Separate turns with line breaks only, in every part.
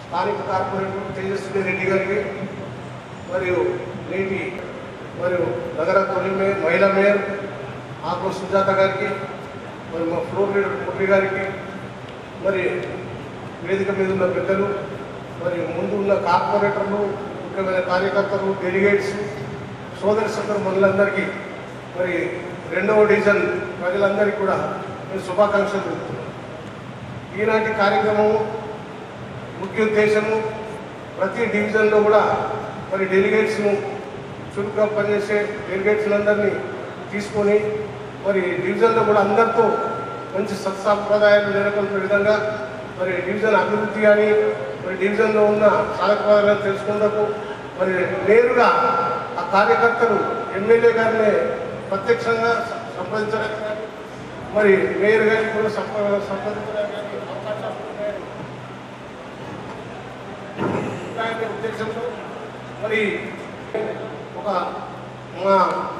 స్థానిక కార్పొరేటర్ తేజస్వి రెడ్డి గారికి మరియు నేటి మరియు నగర తొలి మేయర్ మహిళా మేయర్ ఆకు సుజాత గారికి మరి మా ఫ్లోర్ లీడర్ మురళి గారికి మరి వేదిక మీద ఉన్న పెద్దలు మరి ముందు ఉన్న కార్పొరేటర్లు ముఖ్యమైన కార్యకర్తలు డెలిగేట్స్ సోదరి సోదరు మనులందరికీ మరి రెండవ డివిజన్ ప్రజలందరికీ కూడా నేను శుభాకాంక్షలు తెలుపుతున్నాను ఈనాటి కార్యక్రమం ముఖ్య ఉద్దేశము ప్రతి డివిజన్లో కూడా మరి డెలిగేట్స్ను చురుగ్గా పనిచేసే డెలిగేట్స్ అందరినీ తీసుకొని మరి డివిజన్లో కూడా అందరితో మంచి సత్సాంప్రదాయాలు నెలకొల్పే విధంగా మరి డివిజన్ అభివృద్ధి అని మరి డివిజన్లో ఉన్న సాధకపదాలను తెలుసుకున్నకు మరి నేరుగా ఆ కార్యకర్తలు ఎమ్మెల్యే గారిని ప్రత్యక్షంగా సంప్రదించడానికి కానీ మరి మేయర్ గారిని కూడా సంప్ర సంప్రదించడానికి కానీ అవకాశాలు ఉన్నాయని ఇలాంటి ఉద్దేశంతో మరి ఒక మా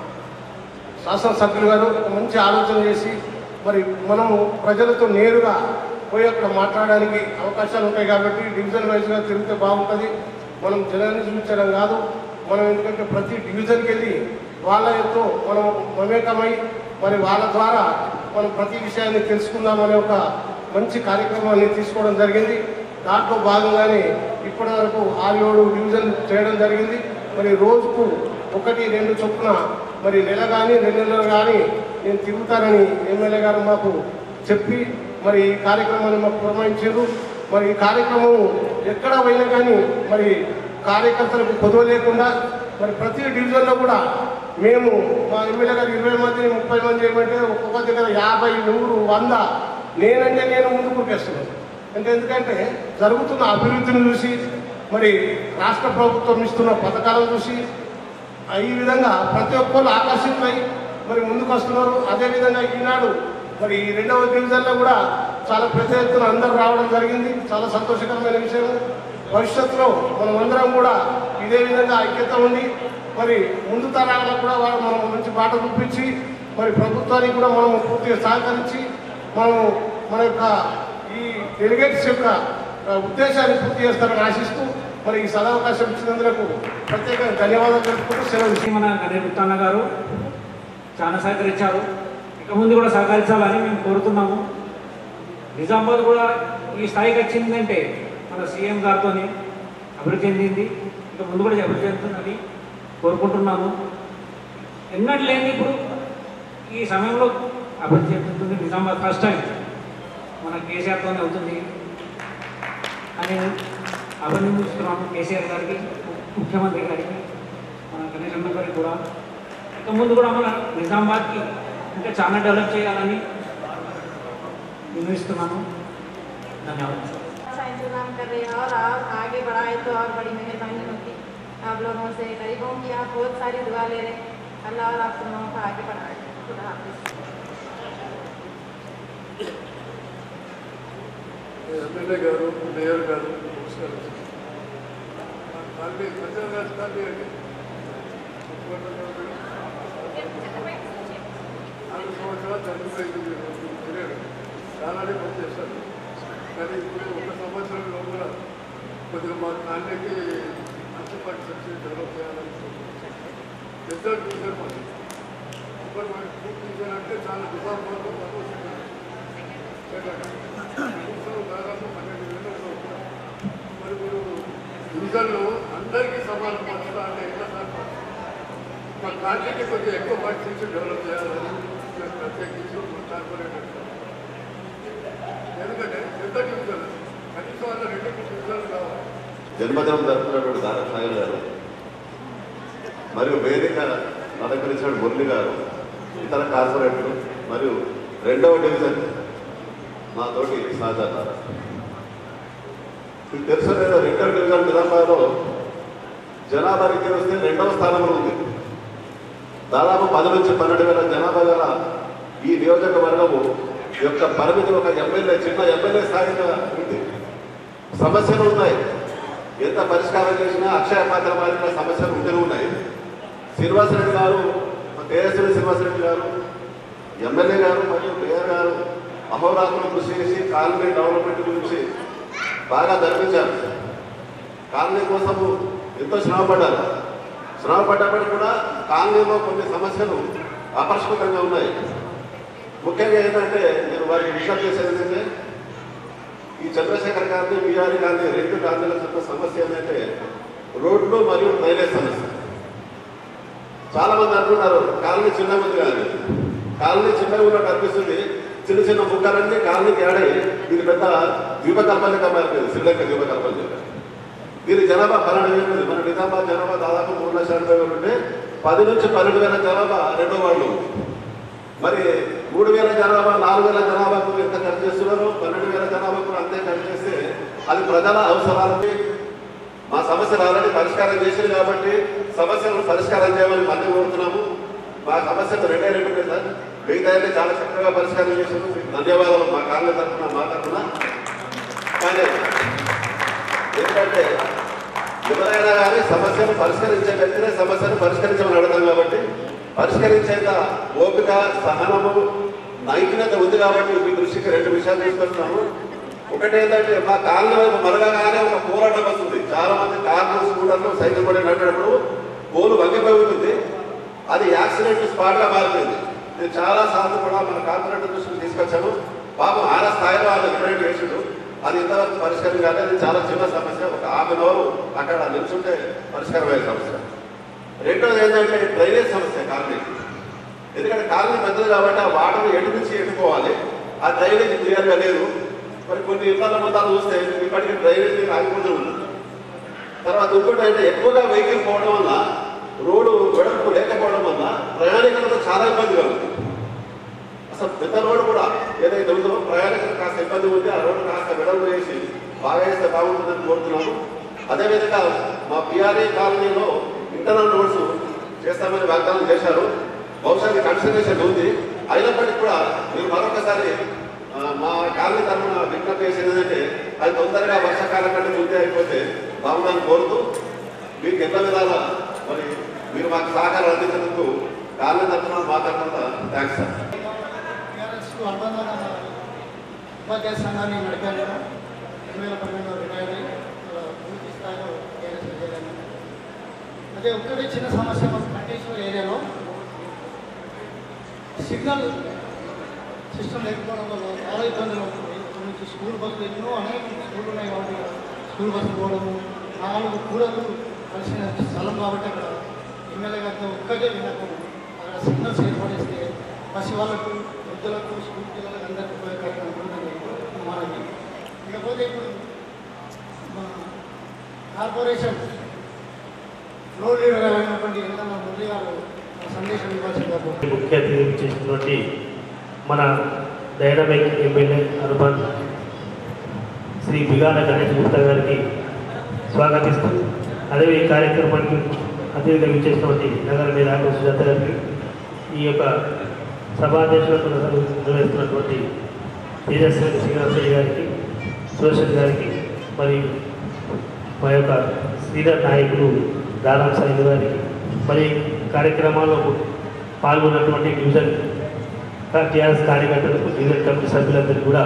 శాసనసభ్యులు గారు ఒక మంచి ఆలోచన చేసి మరి మనము ప్రజలతో నేరుగా పోయి అక్కడ మాట్లాడడానికి అవకాశాలు ఉంటాయి కాబట్టి డివిజన్ వైజ్గా తిరిగితే బాగుంటుంది మనం జనాన్ని చూపించడం కాదు మనం ఎందుకంటే ప్రతి డివిజన్కి వెళ్ళి వాళ్ళతో మనం మమేకమై మరి వాళ్ళ ద్వారా మనం ప్రతి విషయాన్ని తెలుసుకుందామనే ఒక మంచి కార్యక్రమాన్ని తీసుకోవడం జరిగింది దాంట్లో భాగంగానే ఇప్పటి వరకు ఆరు ఏడు డివిజన్ చేయడం జరిగింది మరి రోజుకు ఒకటి రెండు చొప్పున మరి నెల కానీ రెండు నెలలు కానీ నేను తిరుగుతానని ఎమ్మెల్యే గారు మాకు చెప్పి మరి ఈ కార్యక్రమాన్ని మాకు పురమాయించారు మరి ఈ కార్యక్రమం ఎక్కడ పోయినా కానీ మరి కార్యకర్తలకు కొదవ లేకుండా మరి ప్రతి డివిజన్లో కూడా మేము మా ఎమ్మెల్యే గారు ఇరవై మంది ముప్పై మంది ఏమంటే ఒక్కొక్క దగ్గర యాభై నూరు వంద నేనంటే నేను ముందుకు కురికేస్తున్నాను అంటే ఎందుకంటే జరుగుతున్న అభివృద్ధిని చూసి మరి రాష్ట్ర ప్రభుత్వం ఇస్తున్న పథకాలను చూసి ఆ ఈ విధంగా ప్రతి ఒక్కరు ఆకర్షితులై మరి ముందుకు వస్తున్నారు అదేవిధంగా ఈనాడు మరి ఈ రెండవ డివిజన్లో కూడా చాలా పెద్ద ఎత్తున అందరూ రావడం జరిగింది చాలా సంతోషకరమైన విషయం భవిష్యత్తులో మనం అందరం కూడా ఇదే విధంగా ఐక్యత ఉండి మరి ముందు తరాలకు కూడా వాళ్ళు మనం మంచి బాట చూపించి మరి ప్రభుత్వానికి కూడా మనం పూర్తిగా సహకరించి మనం మన యొక్క ఈ డెలిగేట్స్ యొక్క ఆ, ఉద్దేశాన్ని పూర్తి చేస్తారని ఆశిస్తూ మరి ఈ సదవకాశం ఇచ్చినందుకు ప్రత్యేకంగా ధన్యవాదాలు తెలుపుకుంటూ సెలవు
శ్రీ మన గణేష్ గుప్తాన్న గారు చాలా సహకరించారు ఇక ముందు కూడా సహకరించాలని మేము కోరుతున్నాము నిజామాబాద్ కూడా ఈ స్థాయికి వచ్చిందంటే మన సీఎం గారితో అభివృద్ధి చెందింది ఇక ముందు కూడా అభివృద్ధి చెందుతుందని కోరుకుంటున్నాము ఎన్నటి లేని ఇప్పుడు ఈ సమయంలో అభివృద్ధి చెందుతుంది నిజామాబాద్ ఫస్ట్ టైం మన కేసీఆర్తోనే అవుతుంది అని అభినందిస్తున్నాము కేసీఆర్ గారికి ముఖ్యమంత్రి గారికి మన గణేష్ అన్న గారికి కూడా ఇక ముందు కూడా మన నిజామాబాద్కి ఇంకా చాలా డెవలప్ చేయాలని వినిపిస్తున్నాను ధన్యవాదాలు
अच्छा इंतजाम कर रहे हैं और आप आगे बढ़ाए तो और बड़ी मेहरबानी होती आप लोगों से गरीबों की आप बहुत सारी दुआ ले रहे हैं अल्लाह और आप तुम लोगों को आगे बढ़ाए खुदा हाफिज़
ఎమ్మెల్యే గారు మేయర్ గారు నమస్కారం ఖాళీ ప్రజలు గారు ఖాళీ అండి నాలుగు సంవత్సరాలు చనిపోయింది మీరు తెలియదు చాలానే పనిచేశారు కానీ ఇప్పుడు ఒక సంవత్సరం లోపల కొద్దిగా మా కాలనీకి మంచిపాటి సబ్సిడీ డెవలప్ చేయాలని పెద్ద డివిజన్ మాది ఇప్పుడు మనకి పూర్తి చేయాలంటే చాలా డిపార్ట్మెంట్లో సంతోషంగా సంవత్సరం దాదాపు పన్నెండు వేలు ఉంటుంది. మరి మీరు డివిజన్లో అందరికీ సమానం పంచుతా అంటే ఎట్లా సార్ మా కాంట్రీకి కొంచెం ఎక్కువ పార్టీస్ డెవలప్ చేయాలని మేము ప్రత్యేకించి మా కార్పొరేటర్ ఎందుకంటే పెద్ద డివిజన్ కనీసం వాళ్ళ రెండు డివిజన్లు కావాలి
జన్మదినం జరుపుకున్నటువంటి దారా సాగర్ గారు మరియు వేదిక అలంకరించిన మురళి గారు ఇతర కార్పొరేటర్లు మరియు రెండవ డివిజన్ మా తోటి సహచరులారా మీకు తెలుసు లేదా రెండవ డివిజన్ నిజామాబాద్లో జనాభా రీత్యా వస్తే రెండవ స్థానంలో ఉంది దాదాపు పది నుంచి పన్నెండు వేల జనాభా గల ఈ నియోజకవర్గము యొక్క పరిమితి ఒక ఎమ్మెల్యే చిన్న ఎమ్మెల్యే స్థాయిగా ఉంది సమస్యలు ఉన్నాయి ఎంత పరిష్కారం చేసినా అక్షయ పాత్ర మారిన సమస్యలు ఉంటూనే ఉన్నాయి శ్రీనివాసరెడ్డి గారు తేజస్వి శ్రీనివాసరెడ్డి గారు ఎమ్మెల్యే గారు మరియు మేయర్ గారు అహోరాత్రులు కృషి చేసి కాలనీ డెవలప్మెంట్ గురించి బాగా ధర్మించారు కాలనీ కోసము ఎంతో శ్రమ పడ్డారు శ్రమ పడ్డప్పటికీ కూడా కాలనీలో కొన్ని సమస్యలు అపరిష్కృతంగా ఉన్నాయి ముఖ్యంగా ఏంటంటే నేను వారికి విషయం చేసేది ఏంటంటే ఈ చంద్రశేఖర్ గాంధీ బీఆర్ గాంధీ రెండు గాంధీల యొక్క సమస్య ఏంటంటే రోడ్లు మరియు డ్రైనేజ్ సమస్య చాలా మంది అంటున్నారు కాలనీ చిన్నగా ఉంది కానీ కాలనీ చిన్నగా ఉన్నట్టు అనిపిస్తుంది చిన్న చిన్న ముక్కలన్నీ కాలనీకి ఆడి ఇది పెద్ద ద్వీపకల్పనగా మారిపోయింది శ్రీలంక ద్వీపకల్పన దీని జనాభా పన్నెండు వేలు ఉంది మన నిజామాబాద్ జనాభా దాదాపు మూడు లక్షల ఎనభై వేలు ఉంటే పది నుంచి పన్నెండు వేల జనాభా రెండో వాళ్ళు మరి మూడు వేల జనాభా నాలుగు వేల జనాభాకు ఎంత ఖర్చు చేస్తున్నారు పన్నెండు వేల జనాభాకు అంతే ఖర్చు చేస్తే అది ప్రజల అవసరాలకి మా సమస్యలు ఆల్రెడీ పరిష్కారం చేసింది కాబట్టి సమస్యలను పరిష్కారం చేయమని మళ్ళీ కోరుతున్నాము మా సమస్యలు రెండే రెండు ఉన్నాయి సార్ మిగతా అయితే చాలా చక్కగా పరిష్కారం చేసాము మీకు ధన్యవాదాలు మా కాలనీ తరఫున మా తరఫున కానీ ఎందుకంటే ఎవరైనా కానీ సమస్యను పరిష్కరించే వ్యక్తినే సమస్యను పరిష్కరించమని అడతాం కాబట్టి పరిష్కరించేంత ఓపిక సహనము నైపుణ్యత ఉంది కాబట్టి మీ దృష్టికి రెండు విషయాలు తీసుకొస్తున్నాము ఒకటి ఏంటంటే మా కాలనీ వైపు మరగగానే ఒక పోరాటం వస్తుంది చాలా మంది కార్లు స్కూటర్లు సైకిల్ పడి నడిపినప్పుడు పోలు వంగిపోతుంది అది యాక్సిడెంట్ స్పాట్ గా మారిపోయింది నేను చాలా సార్లు కూడా మన కార్పొరేటర్ దృష్టికి తీసుకొచ్చాను పాపం ఆయన స్థాయిలో ఆయన రికమెండ్ చేసిండు అది ఇంతవరకు పరిష్కారం కాలేదు అది చాలా చిన్న సమస్య ఒక హాఫ్ అన్ అవర్ అక్కడ నిల్చుంటే పరిష్కారం అయ్యే సమస్య రెండోది ఏంటంటే డ్రైనేజ్ సమస్య కాలనీ ఎందుకంటే కాలనీ పెద్దది కాబట్టి ఆ వాటర్ ఎటు నుంచి ఎట్టుకోవాలి ఆ డ్రైనేజ్ క్లియర్గా లేదు మరి కొన్ని ఇళ్ళ మొత్తాలు చూస్తే ఇప్పటికీ డ్రైనేజ్ ఆగిపోతూ ఉంది తర్వాత ఇంకోటి అంటే ఎక్కువగా వెహికల్ పోవడం వల్ల రోడ్డు వెడల్పు లేకపోవడం వల్ల ప్రయాణికులకు చాలా ఇబ్బందిగా ఉంది అసలు పెద్ద రోడ్డు కూడా ఏదైతే ఉందో ప్రయాణికులకు కాస్త ఇబ్బంది ఉంది ఆ రోడ్డు కాస్త వెడల్పు చేసి బాగా వేస్తే బాగుంటుందని కోరుతున్నాము అదేవిధంగా మా పిఆర్ఏ కాలనీలో ఇంటర్నల్ రోడ్స్ చేస్తామని వాగ్దానం చేశారు బహుశా అది కన్సిడరేషన్ ఉంది అయినప్పటికీ కూడా మీరు మరొకసారి ఆ, మా కాలనీ తరఫున విజ్ఞప్తి చేసేది ఏంటంటే అది తొందరగా వర్షాకాలం కంటే ముందే అయిపోతే బాగుందని కోరుతూ మీకు ఎంత విధాల మరి మీరు మాకు సహకారం అందించినందుకు కాలనీ తరఫున మా తరఫున థ్యాంక్స్ సార్
టీఆర్ఎస్ అనుబంధ ఉపాధ్యాయ సంఘాన్ని నడిపాను నేను రెండు వేల పన్నెండులో రిటైర్ అయ్యి ఇలా పూర్తి స్థాయిలో టీఆర్ఎస్ చేయలేను అదే ఒక్కటే చిన్న సమస్య మన కంటేశ్వర్ ఏరియాలో సిగ్నల్ సిస్టమ్ లేకపోవడం వల్ల చాలా ఇబ్బందులు అవుతుంది ఇక్కడ నుంచి స్కూల్ బస్సులు ఎన్నో అనేక స్కూల్ ఉన్నాయి కాబట్టి స్కూల్ బస్సులు పోవడము నాలుగు కూడలు కలిసిన స్థలం కాబట్టి అక్కడ ఎమ్మెల్యే గారితో ఒక్కటే విన్నపం అక్కడ సిగ్నల్స్ ఏర్పడేస్తే బస్సు వాళ్ళకు వృద్ధులకు స్కూల్ పిల్లలకు అందరికీ ఉపయోగకరంగా ఉంటుందని మనకి ఇకపోతే ఇప్పుడు మన కార్పొరేషన్ ఫ్లోర్ లీడర్ అయినటువంటి ఎంతన్న మురళి గారు సందేశం ఇవ్వాల్సిందిగా కోరుతున్నాను.
ముఖ్య అతిథి చేసినటువంటి మన dynamic MLA urban Shri Bigala Ganesh Gupta గారికి స్వాగతిస్తూ అదే ఈ కార్యక్రమానికి అతిథిగా విచ్చేసినటువంటి నగర మేధావి సుజాత గారికి ఈ యొక్క సభాధ్యక్షులకు నిర్వహిస్తున్నటువంటి తేజస్వి శ్రీనివాసరెడ్డి గారికి సురేష్ గారికి మరియు మా యొక్క సీనియర్ నాయకులు దారం సాయి గారికి మరి కార్యక్రమాల్లో పాల్గొన్నటువంటి డివిజన్ టీఆర్ఎస్ కార్యకర్తలకు డివిజన్ కమిటీ సభ్యులందరికీ కూడా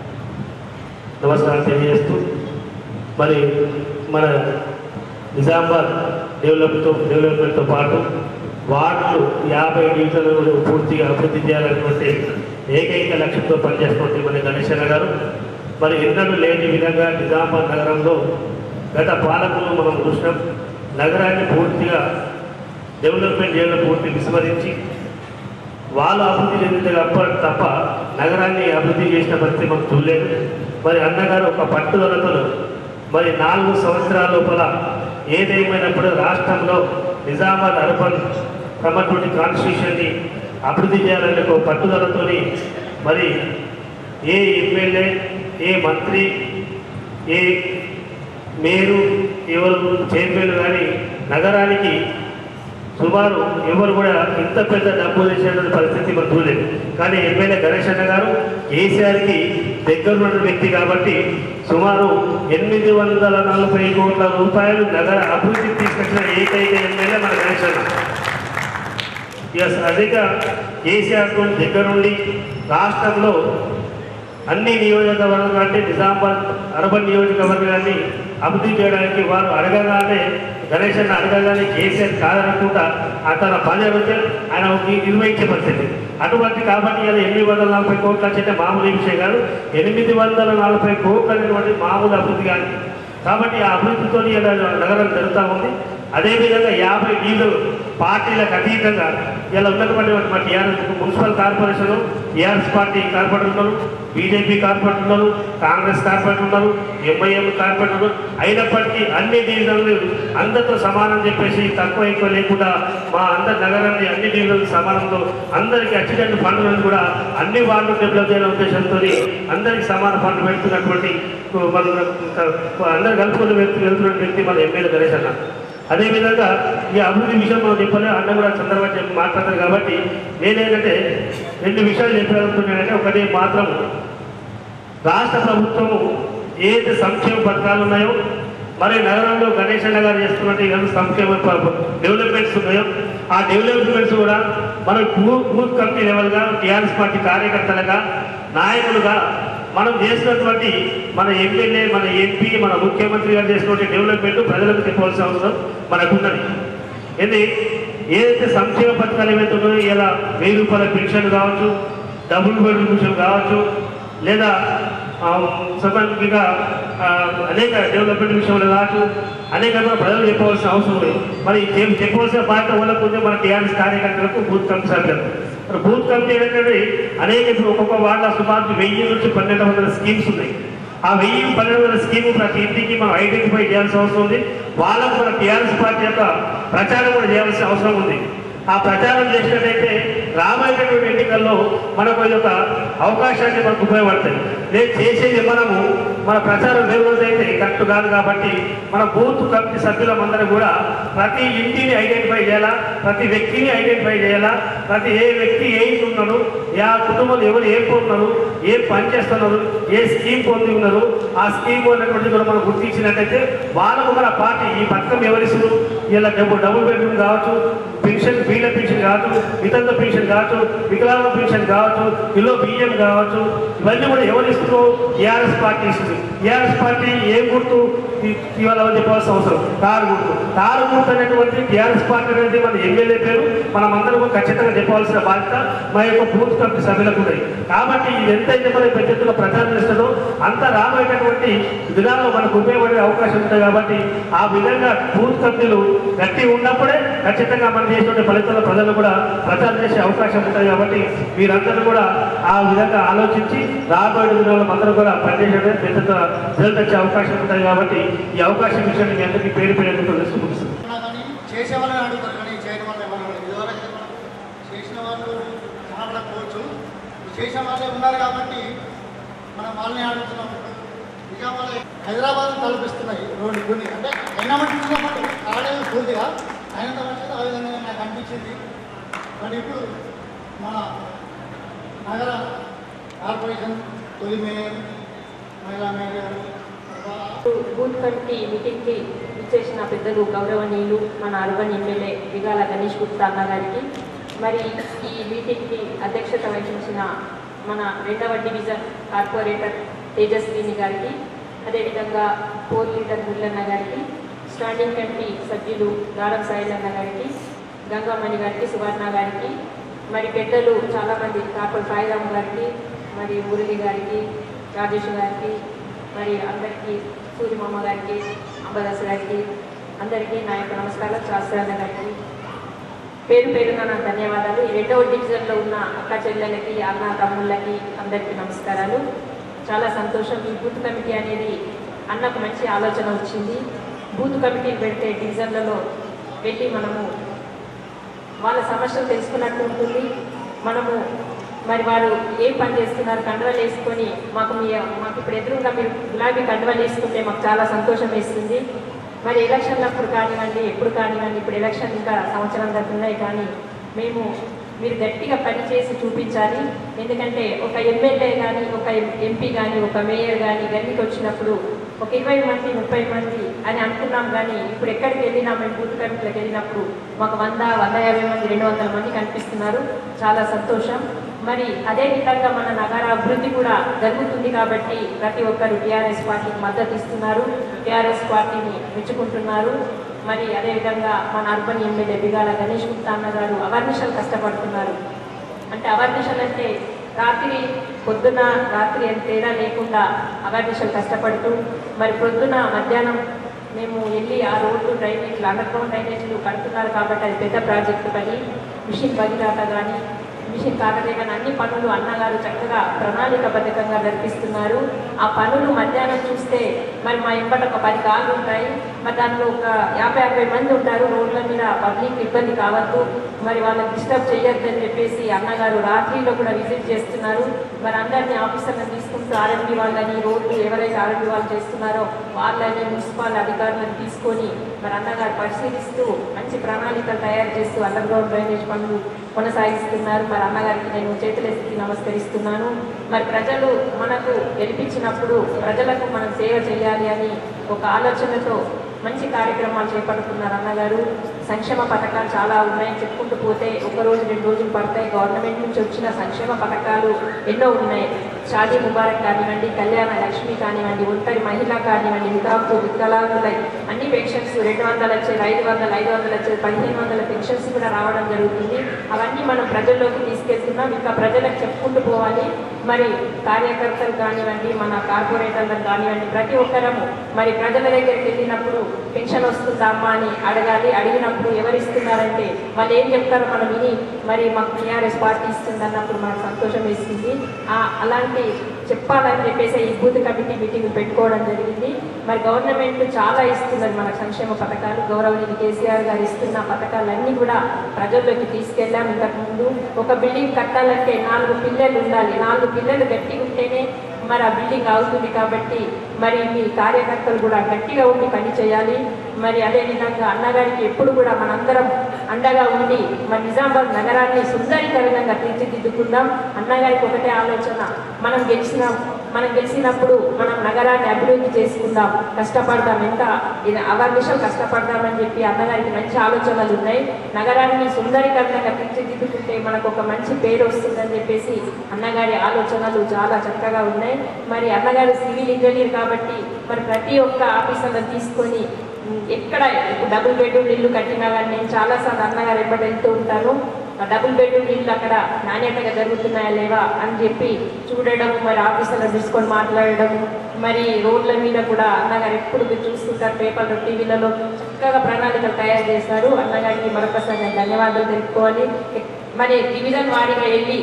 నమస్కారం తెలియజేస్తూ మరి మన నిజామాబాద్ డెవలప్తో డెవలప్మెంట్తో పాటు వార్డులు యాభై డివిజన్లు కూడా పూర్తిగా అభివృద్ధి చేయాలన్నటువంటి ఏకైక లక్ష్యంతో పనిచేస్తున్నటువంటి మన గణేశన్న గారు మరి ఎన్నడూ లేని విధంగా నిజామాబాద్ నగరంలో గత పాలకులు మనం చూసినాం నగరాన్ని పూర్తిగా డెవలప్మెంట్ చేయడం పూర్తి విస్మరించి వాళ్ళు అభివృద్ధి చెందితే తప్ప తప్ప నగరాన్ని అభివృద్ధి చేసిన పరిస్థితి మనం చూడలేదు మరి అన్నగారు ఒక పట్టుదలతో మరి నాలుగు సంవత్సరాల లోపల ఏదేమైనప్పుడు రాష్ట్రంలో నిజామాబాద్ అర్బన్ కమ్మటువంటి కాన్స్టిట్యూషన్ని అభివృద్ధి చేయాలనే ఒక పట్టుదలతోని మరి ఏ ఎమ్మెల్యే ఏ మంత్రి ఏ మేరు ఎవరు చైర్మన్ కానీ నగరానికి సుమారు ఎవరు కూడా ఇంత పెద్ద డబ్బు చేసినటువంటి పరిస్థితి మనం చూడలేదు కానీ ఎమ్మెల్యే గణేష్ అన్న గారు కేసీఆర్కి దగ్గరున్న వ్యక్తి కాబట్టి సుమారు ఎనిమిది వందల నలభై కోట్ల రూపాయలు నగర అభివృద్ధికి తీసుకొచ్చిన ఏకైక ఎమ్మెల్యే మన గణేష్ అన్న ఎస్ అదిగా కేసీఆర్ తో దగ్గరుండి రాష్ట్రంలో అన్ని నియోజకవర్గాలు అంటే నిజామాబాద్ అర్బన్ నియోజకవర్గాన్ని అభివృద్ధి చేయడానికి వారు అడగగానే గణేష్ అన్న అడగగానే కేసీఆర్ కాదనకుండా అతను పని అడిగితే ఆయన ని- నిర్వహించే పరిస్థితి అటువంటి కాబట్టి ఇలా ఎనిమిది వందల నలభై కోట్లు అంటే మామూలు విషయం కాదు ఎనిమిది వందల నలభై కోట్లు అనేటువంటి మామూలు అభివృద్ధి కాదు కాబట్టి ఆ అభివృద్ధితో ఇలా నగరం జరుగుతూ ఉంది అదేవిధంగా యాభై డీలు పార్టీలకు అతీతంగా ఇలా ఉన్నటువంటి మా TRS municipal corporation TRS party corporator ఉన్నారు బీజేపీ కార్పొరేటర్ ఉన్నారు కాంగ్రెస్ కార్పొరేటర్ ఉన్నారు ఎంఐఎం కార్పొరేటర్ ఉన్నారు అయినప్పటికీ అన్ని డివిజన్లు అందరితో సమానం చెప్పేసి తక్కువ ఎక్కువ లేకుండా మా అందరి నగరాన్ని అన్ని డివిజన్లు సమానంతో అందరికీ అచ్చిటెంట్ ఫండ్లను కూడా అన్ని వార్డు డెవలప్ చేయాలనే ఉద్దేశంతో అందరికీ సమాన ఫండ్ పెడుతున్నటువంటి మన అందరు కలుపుకొని వెళ్తూ వెళ్తున్న వ్యక్తి మన ఎమ్మెల్యే గణేష్ అన్న అదేవిధంగా ఈ అభివృద్ధి విషయం మనం చెప్పలే అన్న కూడా సందర్భంగా చెప్పి మాట్లాడతారు కాబట్టి నేనేంటంటే రెండు విషయాలు చెప్పాలనుకున్నానంటే ఒకటి మాత్రం రాష్ట్ర ప్రభుత్వము ఏదైతే సంక్షేమ పథకాలు ఉన్నాయో మరి నగరంలో గణేష్ అన్న గారు చేస్తున్నట్టు ఏదైనా సంక్షేమ ప- డెవలప్మెంట్స్ ఉన్నాయో ఆ డెవలప్మెంట్స్ కూడా మన బూత్ బూత్ కమిటీ లెవెల్గా టీఆర్ఎస్ పార్టీ కార్యకర్తలుగా నాయకులుగా మనం చేసినటువంటి మన ఎమ్మెల్యే మన ఎంపీ మన ముఖ్యమంత్రి గారు చేసినటువంటి డెవలప్మెంట్ ప్రజలకు చెప్పవలసిన అవసరం మనకున్నది ఏంటి ఏదైతే సంక్షేమ పథకాలు ఏవైతే ఉన్నాయో ఇలా వెయ్యి రూపాయల పెన్షన్ కావచ్చు డబుల్ బెడ్రూమ్ పెన్షన్ కావచ్చు లేదా ఆ, సంబంధింగా ఆ, అనేక డెవలప్మెంట్ విషయంలో కావచ్చు అనేక ప్రజలు చెప్పవలసిన అవసరం ఉంది మరి చెప్- చెప్పవలసిన బాధ్యత వాళ్ళకు ఉంది మన టీఆర్ఎస్ కార్యకర్తలకు బూత్ కమిటీ సభ్యులకు మరి బూత్ కమిటీ ఏంటంటే అనేక ఇప్పుడు ఒక్కొక్క వార్డులో సుమారు వెయ్యి నుంచి పన్నెండు వందల స్కీమ్స్ ఉన్నాయి ఆ వెయ్యి పన్నెండు వందల స్కీమ్ ప్రతి ఇంటికి మనం ఐడెంటిఫై చేయాల్సిన అవసరం ఉంది వాళ్ళకు మన టీఆర్ఎస్ పార్టీ యొక్క ప్రచారం కూడా చేయాల్సిన అవసరం ఉంది ఆ ప్రచారం చేసినట్టయితే రాబోయేటటువంటి ఎన్నికల్లో మనకు ఈ యొక్క అవకాశాన్ని మనకు ఉపయోగపడతాయి లేదు చేసేది మనము మన ప్రచారం వేరు అయితే కరెక్ట్ కాదు కాబట్టి మన బూత్ కమిటీ సభ్యులమందరం కూడా ప్రతి ఇంటిని ఐడెంటిఫై చేయాలా ప్రతి వ్యక్తిని ఐడెంటిఫై చేయాలా ప్రతి ఏ వ్యక్తి ఏ ఇంటి ఉన్నారు ఆ కుటుంబంలో ఎవరు ఏం పొందున్నారు ఏం పని చేస్తున్నారు ఏ స్కీమ్ పొంది ఉన్నారు ఆ స్కీమ్ అనేటువంటిది కూడా మనం గుర్తించినట్టయితే వాళ్ళకు మన పార్టీ ఈ పథకం ఎవరిస్తున్నారు ఇలా డబుల్ డబుల్ బెడ్రూమ్ కావచ్చు పెన్షన్ బీల పెన్షన్ కావచ్చు వితంత పెన్షన్ కావచ్చు వికలాంగ పెన్షన్ కావచ్చు కిలో బియ్యం కావచ్చు ఇవన్నీ కూడా ఎవరు ఇస్తున్నారు టీఆర్ఎస్ పార్టీ ఇస్తుంది టీఆర్ఎస్ పార్టీ ఏం గుర్తు ఇ- ఇవాళ చెప్పాల్సిన అవసరం కారు గుర్తు కారు గుర్తు అనేటువంటి టీఆర్ఎస్ పార్టీ అనేది మన ఎమ్మెల్యే పేరు మనం అందరం కూడా ఖచ్చితంగా చెప్పాల్సిన బాధ్యత మా యొక్క బూత్ కమిటీ సభ్యులకు ఉన్నాయి కాబట్టి ఇది ఎంతైతే మనకి పెద్ద ఎత్తున ప్రచారం చేస్తుందో అంత రాబోయేటటువంటి దినాల్లో మనకు ఉపయోగపడే అవకాశం ఉంటుంది కాబట్టి ఆ విధంగా బూత్ కమిటీలు గట్టి ఉన్నప్పుడే ఖచ్చితంగా మనం చేసిన ఫలితాల ప్రజలు కూడా ప్రచారం చేసే అవకాశం ఉంటుంది కాబట్టి మీరందరూ కూడా ఆ విధంగా ఆలోచించి రాబోయే దినాల్లో అందరూ కూడా పనిచేసే పెద్ద ఎత్తున రిజల్ట్ వచ్చే అవకాశం ఉంటుంది కాబట్టి ఈ అవకాశం విషయాన్ని మీ అందరికీ పేరు పేరు తెలుసు
ఉన్నా కానీ చేసే వాళ్ళని అడుగుతారు కానీ చేయని వాళ్ళని ఎవరు అడగరు. ఇదివరకు అయితే మనం చేసిన వాళ్ళు కనబడకపోవచ్చు ఇప్పుడు చేసిన వాళ్ళే ఉన్నారు కాబట్టి మనం వాళ్ళని అడుగుతున్నాం నిజామాబాద్ హైదరాబాద్ తలపిస్తున్నాయి రోడ్డు కొన్ని అంటే అయినామంటే కాలేదు పూర్తిగా అయినంత ఆ విధంగా నాకు అనిపించింది మరి ఇప్పుడు మన నగర కార్పొరేషన్ తొలి మేయర్ మహిళా మేయర్ గారు
బూత్ కమిటీ మీటింగ్కి ఇచ్చేసిన పెద్దలు గౌరవనీయులు మన అర్బన్ ఎమ్మెల్యే విగాల గణేష్ గుప్తా అన్న గారికి మరి ఈ మీటింగ్కి అధ్యక్షత వహించిన మన రెండవ డివిజన్ కార్పొరేటర్ తేజస్విని గారికి అదేవిధంగా పోల్ లీడర్ ముల్లన్న గారికి స్టాండింగ్ కమిటీ సభ్యులు దారం సాయిలన్న గారికి గంగామణి గారికి సువర్ణ గారికి మరి పెద్దలు చాలామంది కాపల్ సాయిరామ్ గారికి మరి మురళి గారికి రాజేష్ గారికి మరి అందరికీ సూర్యమామ గారికి అంబదాస్ గారికి అందరికీ నా యొక్క నమస్కారం శాస్త్రాన్న గారికి పేరు పేరున నా ధన్యవాదాలు ఈ రెండవ డివిజన్లో ఉన్న అక్క చెల్లెలకి అన్న తమ్ముళ్ళకి అందరికీ నమస్కారాలు చాలా సంతోషం ఈ బూత్ కమిటీ అనేది అన్నకు మంచి ఆలోచన వచ్చింది బూత్ కమిటీ పెడితే డివిజన్లలో వెళ్ళి మనము వాళ్ళ సమస్యలు తెలుసుకున్నట్టు ఉంటుంది మనము మరి వారు ఏం పని చేస్తున్నారు కండువలు వేసుకొని మాకు మీ మాకు ఇప్పుడు ఎదురుగా మీరు గులాబీ కండువలు వేసుకుంటే మాకు చాలా సంతోషం వేస్తుంది మరి ఎలక్షన్లప్పుడు కానివ్వండి ఎప్పుడు కానివ్వండి ఇప్పుడు ఎలక్షన్ ఇంకా సంవత్సరం దాకా ఉన్నాయి కానీ మేము మీరు గట్టిగా పని చేసి చూపించాలి ఎందుకంటే ఒక ఎమ్మెల్యే కానీ ఒక ఎంపీ కానీ ఒక మేయర్ కానీ గల్లీకి వచ్చినప్పుడు ఒక ఇరవై మంది ముప్పై మంది అని అనుకున్నాం కానీ ఇప్పుడు ఎక్కడికి వెళ్ళినా మేము బూత్ కమిటీలకు వెళ్ళినప్పుడు మాకు వంద వంద యాభై మంది రెండు వందల మంది కనిపిస్తున్నారు చాలా సంతోషం మరి అదే విధంగా మన నగర అభివృద్ధి కూడా జరుగుతుంది కాబట్టి ప్రతి ఒక్కరు టీఆర్ఎస్ పార్టీకి మద్దతు ఇస్తున్నారు టీఆర్ఎస్ పార్టీని మెచ్చుకుంటున్నారు మరి అదేవిధంగా మన అర్బన్ ఎమ్మెల్యే బిగాల గణేష్ గుప్తా అన్న గారు అవర్నిషలు కష్టపడుతున్నారు అంటే అవర్నిషలు అంటే రాత్రి పొద్దున రాత్రి అని తేడా లేకుండా అవర్నిషలు కష్టపడుతూ మరి పొద్దున మధ్యాహ్నం మేము వెళ్ళి ఆ రోడ్లు డ్రైనేజీలు అండర్ గ్రౌండ్ డ్రైనేజీలు కడుతున్నారు కాబట్టి అది పెద్ద ప్రాజెక్టు పని మిషన్ భగీరథ కానీ మిషన్ కాకతే కానీ అన్ని పనులు అన్నగారు చక్కగా ప్రణాళికబద్ధంగా జరిపిస్తున్నారు ఆ పనులు మధ్యాహ్నం చూస్తే మరి మా ఇంపట ఒక పది కార్లు ఉంటాయి మరి దాంట్లో ఒక యాభై అరవై మంది ఉంటారు రోడ్ల మీద పబ్లిక్ ఇబ్బంది కావద్దు మరి వాళ్ళకి డిస్టర్బ్ చేయొద్దు అని చెప్పేసి అన్నగారు రాత్రిలో కూడా విజిట్ చేస్తున్నారు మరి అందరినీ ఆఫీసర్లను తీసుకుంటూ ఆర్ఎంపీ వాళ్ళని రోడ్లు ఎవరైతే ఆర్ఎంపీ వాళ్ళు చేస్తున్నారో వాళ్ళని మున్సిపల్ అధికారులను తీసుకొని మరి అన్నగారు పరిశీలిస్తూ మంచి ప్రణాళికలు తయారు చేస్తూ అండర్ గ్రౌండ్ డ్రైనేజ్ పనులు కొనసాగిస్తున్నారు మరి అన్నగారికి నేను చేతులెత్తి నమస్కరిస్తున్నాను మరి ప్రజలు మనకు గెలిపించినప్పుడు ప్రజలకు మనం సేవ చేయాలి అని ఒక ఆలోచనతో మంచి కార్యక్రమాలు చేపడుతున్నారు అన్నగారు సంక్షేమ పథకాలు చాలా ఉన్నాయి చెప్పుకుంటూ పోతే ఒక రోజు రెండు రోజులు పడతాయి గవర్నమెంట్ నుంచి వచ్చిన సంక్షేమ పథకాలు ఎన్నో ఉన్నాయి షాదీ ముబారక్ కానివ్వండి కళ్యాణ లక్ష్మి కానివ్వండి ఒంటరి మహిళ కానివ్వండి వితాకు వికలాంగులై అన్ని పెన్షన్స్ రెండు వందలు వచ్చేది ఐదు వందలు ఐదు వందలు వచ్చేది పదిహేను వందల పెన్షన్స్ కూడా రావడం జరుగుతుంది అవన్నీ మనం ప్రజల్లోకి తీసుకెళ్తున్నాం ఇంకా ప్రజలకు చెప్పుకుంటూ పోవాలి మరి కార్యకర్తలు కానివ్వండి మన కార్పొరేటర్లకు కానివ్వండి ప్రతి ఒక్కరము మరి ప్రజల దగ్గరికి వెళ్ళినప్పుడు పెన్షన్ వస్తుందా అమ్మా అని అడగాలి అడిగినప్పుడు ఎవరు ఇస్తున్నారంటే వాళ్ళు ఏం చెప్తారో మనం విని మరి మాకు టీఆర్ఎస్ పార్టీ ఇస్తుంది అన్నప్పుడు మనకు సంతోషం వేస్తుంది ఆ అలాంటి చెప్పాలని చెప్పేసి ఈ బూత్ కమిటీ మీటింగ్ పెట్టుకోవడం జరిగింది మరి గవర్నమెంట్ చాలా ఇస్తున్నది మన సంక్షేమ పథకాలు గౌరవనీయులు కేసీఆర్ గారు ఇస్తున్న పథకాలన్నీ కూడా ప్రజల్లోకి తీసుకెళ్ళాం ఇంతకుముందు ఒక బిల్డింగ్ కట్టాలంటే నాలుగు పిల్లలు ఉండాలి నాలుగు పిల్లలు గట్టిగా ఉంటేనే మరి ఆ బిల్డింగ్ అవుతుంది కాబట్టి మరి మీ కార్యకర్తలు కూడా గట్టిగా ఉండి పని చేయాలి మరి అదేవిధంగా అన్నగారికి ఎప్పుడు కూడా మనందరం అండగా ఉండి మన నిజామాబాద్ నగరాన్ని సుందరీకరణంగా తీర్చిదిద్దుకుందాం అన్నగారికి ఒకటే ఆలోచన మనం గెలిచిన మనం గెలిచినప్పుడు మనం నగరాన్ని అభివృద్ధి చేసుకుందాం కష్టపడదాం ఎంత ఇది అవర్నిషం కష్టపడదామని చెప్పి అన్నగారికి మంచి ఆలోచనలు ఉన్నాయి నగరాన్ని సుందరీకరణంగా తీర్చిదిద్దుకుంటే మనకు ఒక మంచి పేరు వస్తుందని చెప్పేసి అన్నగారి ఆలోచనలు చాలా చక్కగా ఉన్నాయి మరి అన్నగారు సివిల్ ఇంజనీర్ కాబట్టి మరి ప్రతి ఒక్క ఆఫీసర్లను తీసుకొని ఉమ్, ఎక్కడ ఇప్పుడు డబుల్ బెడ్రూమ్ ఇల్లు కట్టినా కానీ నేను చాలాసార్లు అన్నగారు ఎప్పటి వెళ్తూ ఉంటాను ఆ డబుల్ బెడ్రూమ్ ఇల్లు అక్కడ నాణ్యతగా జరుగుతున్నాయా లేవా అని చెప్పి చూడడం మరి ఆఫీసర్లను తీసుకొని మాట్లాడడం మరి రోడ్ల మీద కూడా అన్నగారు ఎప్పుడు మీరు చూస్తుంటారు పేపర్లు టీవీలలో చక్కగా ప్రణాళికలు తయారు చేశారు అన్నగారికి మరొకసారి నేను ధన్యవాదాలు తెలుపుకోవాలి మరి డివిజన్ వారీగా వెళ్ళి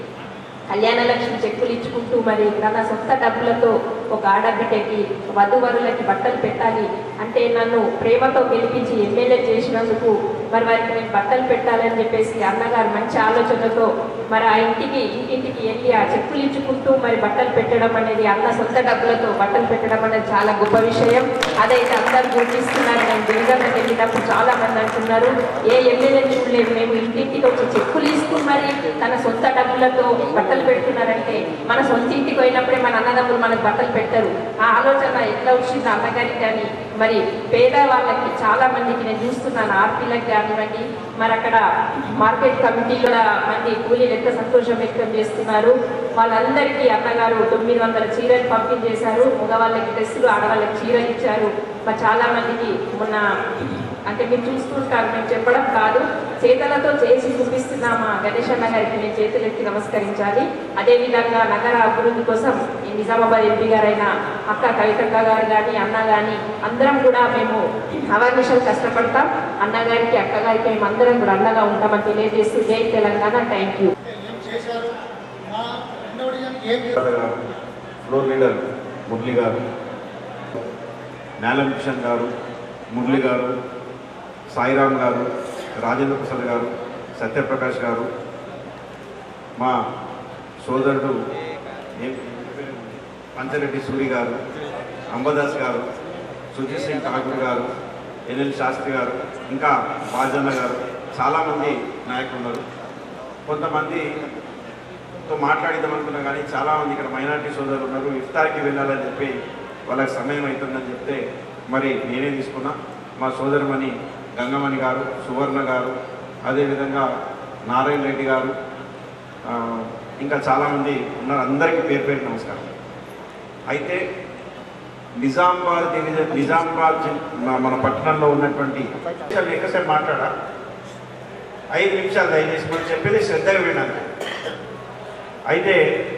కళ్యాణ లక్ష్మి చెక్కులు ఇచ్చుకుంటూ మరి తన సొంత డబ్బులతో ఒక ఆడబిడ్డకి వధువరులకి బట్టలు పెట్టాలి అంటే నన్ను ప్రేమతో గెలిపించి ఎమ్మెల్యే చేసినందుకు మరి వారికి నేను బట్టలు పెట్టాలని చెప్పేసి అన్నగారు మంచి ఆలోచనతో మరి ఆ ఇంటికి ఇంటింటికి వెళ్ళి ఆ చెక్కులు ఇచ్చుకుంటూ మరి బట్టలు పెట్టడం అనేది అన్న సొంత డబ్బులతో బట్టలు పెట్టడం అనేది చాలా గొప్ప విషయం అదైతే అందరూ గుర్తిస్తున్నారు నేను దివిజన్కి వెళ్ళినప్పుడు చాలా మంది అంటున్నారు ఏ ఎమ్మెల్యే చూడలేదు మేము ఇంటింటికి వచ్చి చెక్కులు ఇస్తూ మరి తన సొంత డబ్బులతో బట్టలు పెడుతున్నారంటే మన సొంత ఇంటికి పోయినప్పుడే మన అన్నదమ్ములు మనకు బట్టలు పెట్టరు ఆ ఆలోచన ఎట్లా వచ్చింది అన్నగారికి కానీ మరి పేద వాళ్ళకి చాలా మందికి నేను చూస్తున్నాను ఆర్పీలకు కానివ్వండి మరి అక్కడ మార్కెట్ కమిటీల మంది కూలీలు ఎంత సంతోషం వ్యక్తం చేస్తున్నారు వాళ్ళందరికీ అన్నగారు తొమ్మిది వందల చీరలు పంపిణీ చేశారు మగవాళ్ళకి డ్రెస్సులు ఆడవాళ్ళకి చీరలు ఇచ్చారు మరి చాలా మందికి మొన్న అంటే మీరు చూస్తుంటారు మేము చెప్పడం కాదు చేతలతో చేసి చూపిస్తున్న మా గణేష్ అన్న గారికి నేను చేతులెత్తి నమస్కరించాలి అదేవిధంగా నగర అభివృద్ధి కోసం ఈ నిజామాబాద్ ఎంపీ గారైన అక్క కవితక్క గారు కానీ అన్న కానీ అందరం కూడా మేము అవర్నిషలు కష్టపడతాం అన్నగారికి అక్క గారికి మేము అందరం కూడా అండగా ఉంటామని తెలియజేస్తూ జై తెలంగాణ థ్యాంక్ యూ
ఏం చేశారు మా రెండవ డివిజన్కి ఏం
గారు ఫ్లోర్ లీడర్ మురళి గారు నేలం కిషన్ గారు మురళి గారు సాయిరామ్ గారు రాజేంద్ర ప్రసాద్ గారు సత్యప్రకాష్ గారు మా సోదరుడు ఏం- పంచరెడ్డి సూరి గారు అంబదాస్ గారు సుజిత్ సింగ్ ఠాకూర్ గారు ఎన్ఎల్ శాస్త్రి గారు ఇంకా బాజన్న గారు చాలామంది నాయకులు ఉన్నారు కొంతమందితో మాట్లాడిద్దాం అనుకున్నా కానీ చాలామంది ఇక్కడ మైనార్టీ సోదరులు ఉన్నారు ఇఫ్తార్కి వెళ్ళాలని చెప్పి
వాళ్ళకి సమయం అవుతుందని చెప్తే మరి నేనే తీసుకున్నా మా సోదరమణి గంగమణి గారు సువర్ణ గారు అదేవిధంగా నారాయణ రెడ్డి గారు ఆ, ఇంకా చాలామంది ఉన్నారు అందరికీ పేరు పేరు నమస్కారం అయితే నిజామాబాద్ డివిజన్ నిజామాబాద్ జిల్- మన- మన పట్టణంలో ఉన్నటువంటి విషయాలు ఎక్కువసేపు మాట్లాడా ఐదు నిమిషాలు దయచేసి మనం చెప్పేది శ్రద్ధగా వినాలి అయితే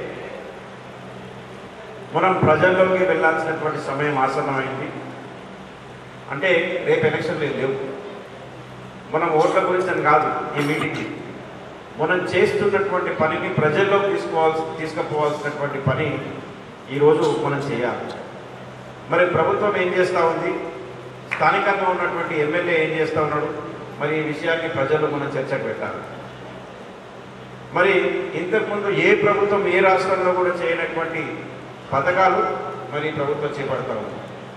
మనం ప్రజల్లోకి వెళ్ళాల్సినటువంటి సమయం ఆసన్నమైంది అంటే రేపు ఎలక్షన్లు ఏం లేవు మనం ఓట్ల గురించి అని కాదు ఈ మీటింగ్కి మనం చేస్తున్నటువంటి పనిని ప్రజల్లోకి తీసుకోవాల్సి తీసుకుపోవాల్సినటువంటి పని ఈరోజు మనం చేయాలి మరి ప్రభుత్వం ఏం చేస్తూ ఉంది స్థానికంగా ఉన్నటువంటి ఎమ్మెల్యే ఏం చేస్తూ ఉన్నాడు మరి ఈ విషయాన్ని ప్రజల్లో మనం చర్చకు పెట్టాలి మరి ఇంతకుముందు ఏ ప్రభుత్వం ఏ రాష్ట్రంలో కూడా చేయనటువంటి పథకాలు మరి ఈ ప్రభుత్వం చేపడతా ఉంది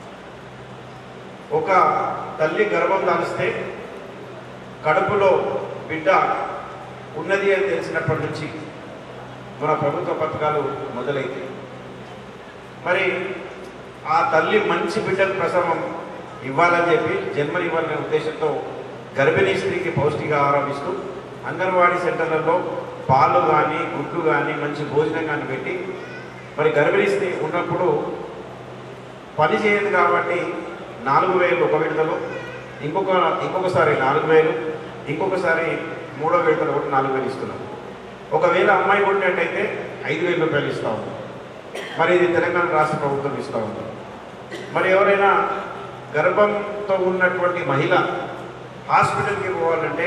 ఒక తల్లి గర్భం దాలిస్తే కడుపులో బిడ్డ ఉన్నది అని తెలిసినప్పటి నుంచి మన ప్రభుత్వ పథకాలు మొదలైతాయి మరి ఆ తల్లి మంచి బిడ్డకు ప్రసవం ఇవ్వాలని చెప్పి జన్మనివ్వాలనే ఉద్దేశంతో గర్భిణీ స్త్రీకి పౌష్టికాహారం ఇస్తూ అంగన్వాడీ సెంటర్లలో పాలు కానీ గుడ్లు కానీ మంచి భోజనం కానీ పెట్టి మరి గర్భిణీ స్త్రీ ఉన్నప్పుడు పని చేయదు కాబట్టి నాలుగు వేలు ఒక విడతలో ఇంకొక ఇంకొకసారి నాలుగు వేలు ఇంకొకసారి మూడో విడతలో కూడా నాలుగు వేలు ఇస్తున్నాం ఒకవేళ అమ్మాయి కొట్టినట్టయితే ఐదు వేల రూపాయలు ఇస్తా ఉన్నాం మరి ఇది తెలంగాణ రాష్ట్ర ప్రభుత్వం ఇస్తూ ఉంది మరి ఎవరైనా గర్భంతో ఉన్నటువంటి మహిళ హాస్పిటల్కి పోవాలంటే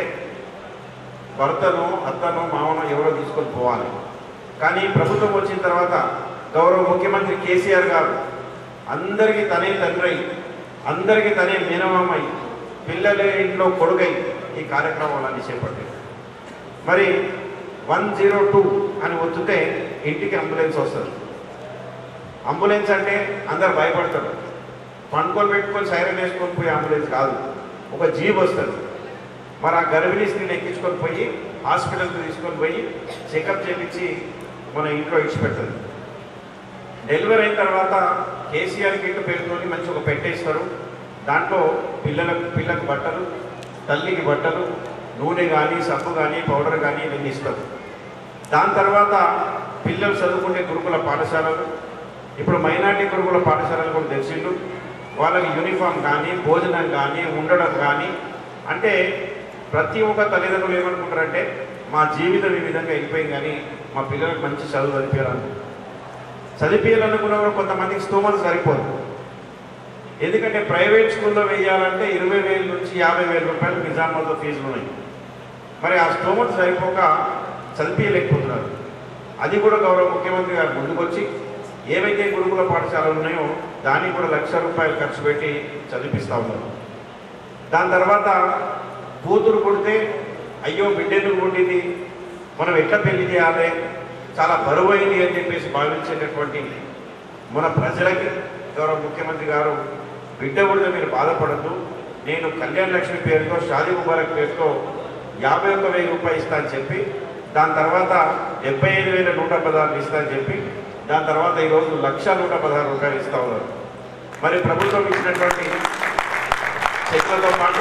భర్తను అత్తను మామను ఎవరో తీసుకొని పోవాలి కానీ ప్రభుత్వం వచ్చిన తర్వాత గౌరవ ముఖ్యమంత్రి కేసీఆర్ గారు అందరికీ తనే తండ్రి అయి, అందరికీ తనే మేనమామై పిల్లల ఇంట్లో కొడుకై ఈ కార్యక్రమాలన్నీ చేపట్టారు మరి వన్ జీరో టూ అని ఒత్తితే ఇంటికి అంబులెన్స్ వస్తుంది అంబులెన్స్ అంటే అందరు భయపడతారు పండుకొని పెట్టుకొని సైరన్ వేసుకొని పోయి అంబులెన్స్ కాదు ఒక జీప్ వస్తుంది మరి ఆ గర్భిణీ స్త్రీని ఎక్కించుకొని పోయి హాస్పిటల్కి తీసుకొని పోయి చెకప్ చేయించి మన ఇంట్లో ఇచ్చిపెడుతుంది డెలివరీ అయిన తర్వాత కేసీఆర్ కిట్ పేరుతోని మంచి ఒక పెట్టేస్తారు దాంట్లో పిల్లలకు పిల్లకు బట్టలు తల్లికి బట్టలు నూనె కానీ సబ్బు కానీ పౌడర్ కానీ ఇవన్నీ ఇస్తారు దాని తర్వాత పిల్లలు చదువుకునే గురుకుల పాఠశాలలు ఇప్పుడు మైనార్టీ గురుకుల పాఠశాలలు కూడా తెలిసిండు వాళ్ళకి యూనిఫామ్ కానీ భోజనం కానీ ఉండడం కానీ అంటే ప్రతి ఒక్క తల్లిదండ్రులు ఏమనుకుంటారంటే మా జీవితం ఈ విధంగా వెళ్ళిపోయింది కానీ మా పిల్లలకు మంచి చదువు చదివించాలని చదివించాలనుకున్న కూడా కొంతమందికి స్తోమత సరిపోదు ఎందుకంటే ప్రైవేట్ స్కూల్లో వేయాలంటే ఇరవై వేల నుంచి యాభై వేల రూపాయలు నిజామాబాద్లో ఫీజులు ఉన్నాయి మరి ఆ స్తోమత సరిపోక చదివించలేకపోతున్నారు అది కూడా గౌరవ ముఖ్యమంత్రి గారు ముందుకొచ్చి ఏవైతే గురుకుల పాఠశాలలు ఉన్నాయో దానికి కూడా లక్ష రూపాయలు ఖర్చు పెట్టి చదివిస్తూ ఉన్నారు దాని తర్వాత కూతురు పుడితే అయ్యో బిడ్డెందుకు పుట్టింది మనం ఎట్లా పెళ్లి చేయాలి చాలా బరువైంది అని చెప్పేసి భావించేటటువంటి మన ప్రజలకి గౌరవ ముఖ్యమంత్రి గారు బిడ్డ పుడితే మీరు బాధపడద్దు నేను కళ్యాణ లక్ష్మి పేరుతో షాదీ ముబారక్ పేరుతో యాభై ఒక్క వెయ్యి రూపాయలు ఇస్తా అని చెప్పి దాని తర్వాత డెబ్బై ఐదు వేల నూట పదహారు ఇస్తా అని చెప్పి దాని తర్వాత ఈరోజు లక్ష నూట పదహారు రూపాయలు ఇస్తా ఉన్నారు మరి ప్రభుత్వం ఇచ్చినటువంటి చెట్లతో పాటు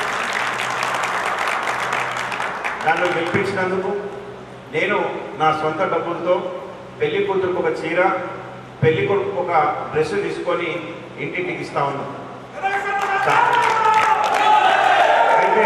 నన్ను గెలిపించినందుకు నేను నా సొంత డబ్బులతో పెళ్లి కూతురుకు ఒక చీర పెళ్లి కొడుకు ఒక డ్రెస్ తీసుకొని ఇంటింటికి ఇస్తా ఉన్నాను అయితే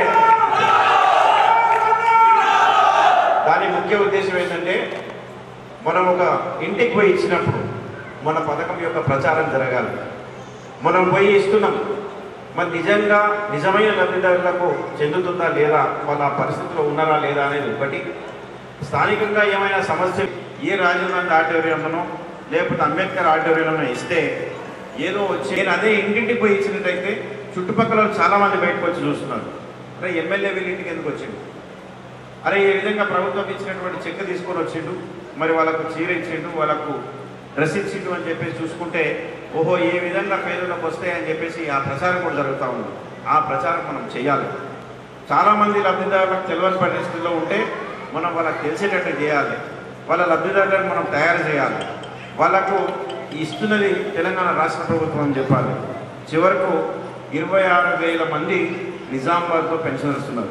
దాని ముఖ్య ఉద్దేశం ఏంటంటే మనం ఒక ఇంటికి పోయి ఇచ్చినప్పుడు మన పథకం యొక్క ప్రచారం జరగాలి మనం పోయి ఇస్తున్నాం మరి నిజంగా నిజమైన లబ్ధిదారులకు చెందుతుందా లేదా వాళ్ళ ఆ పరిస్థితిలో ఉన్నారా లేదా అనేది ఒకటి స్థానికంగా ఏమైనా సమస్య ఏ రాజీవ్ గాంధీ ఆడిటోరియంలోనో లేకపోతే అంబేద్కర్ ఆడిటోరియంలోనో ఇస్తే ఏదో వచ్చి నేను అదే ఇంటింటికి పోయి ఇచ్చినట్టయితే చుట్టుపక్కల వాళ్ళు చాలా మంది బయటకు వచ్చి చూస్తున్నారు అరే ఎమ్మెల్యే వీళ్ళ ఇంటికి ఎందుకు వచ్చిండు అరే ఈ విధంగా ప్రభుత్వం ఇచ్చినటువంటి చెక్ తీసుకొని వచ్చిండు మరి వాళ్ళకు చీర ఇచ్చిండు వాళ్ళకు డ్రెస్ ఇచ్చిండు అని చెప్పేసి చూసుకుంటే ఓహో ఏ విధంగా పేదలకు వస్తాయని చెప్పేసి ఆ ప్రచారం కూడా జరుగుతూ ఉంది ఆ ప్రచారం మనం చేయాలి చాలామంది లబ్ధిదారులకు తెలియని పరిస్థితుల్లో ఉంటే మనం వాళ్ళకి తెలిసేటట్టు చేయాలి వాళ్ళ లబ్ధిదారులను మనం తయారు చేయాలి వాళ్ళకు ఇస్తున్నది తెలంగాణ రాష్ట్ర ప్రభుత్వం అని చెప్పాలి చివరకు ఇరవై ఆరు వేల మంది నిజామాబాద్లో పెన్షనర్స్ ఉన్నారు